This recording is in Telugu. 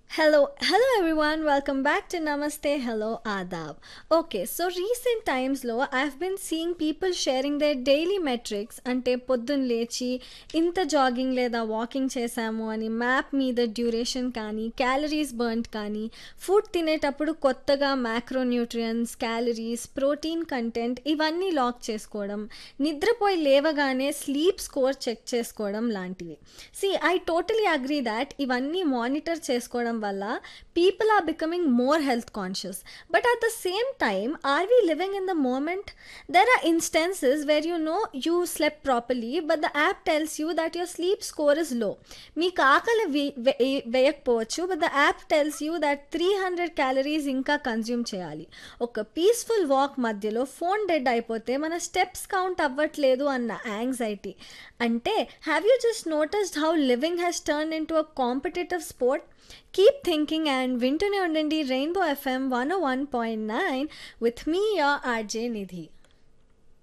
Hello, hello everyone. Welcome back to Namaste. Hello, Adab. Okay, so recent times లో I've been seeing people sharing their daily metrics అంటే పొద్దున్న లేచి ఇంత జాగింగ్ లేదా వాకింగ్ చేశాము అని మ్యాప్ మీద డ్యూరేషన్ కానీ క్యాలరీస్ బర్న్ట్ కానీ ఫుడ్ తినేటప్పుడు కొత్తగా మ్యాక్రోన్యూట్రియన్స్ క్యాలరీస్ ప్రోటీన్ కంటెంట్ ఇవన్నీ లాక్ చేసుకోవడం నిద్రపోయి లేవగానే స్లీప్ స్కోర్ చెక్ చేసుకోవడం లాంటివి see I totally agree that ఇవన్నీ మానిటర్ చేసుకోవడం వల్ల people are becoming more health conscious but at the same time are we living in the moment there are instances where you know you slept properly but the app tells you that your sleep score is low మీకు ఆకలి వే- వే- వేయకపోవచ్చు but the app tells you that three hundred calories ఇంకా కన్జ్యూమ్ చేయాలి ఒక పీస్ఫుల్ వాక్ మధ్యలో ఫోన్ డెడ్ అయిపోతే మన స్టెప్స్ కౌంట్ అవ్వట్లేదు అన్న యాంగ్జైటీ అంటే have you just noticed how living has turned into a competitive sport keep thinking and వింటూనే ఉండండి rainbow FM one one point nine with me your RJ Nidhi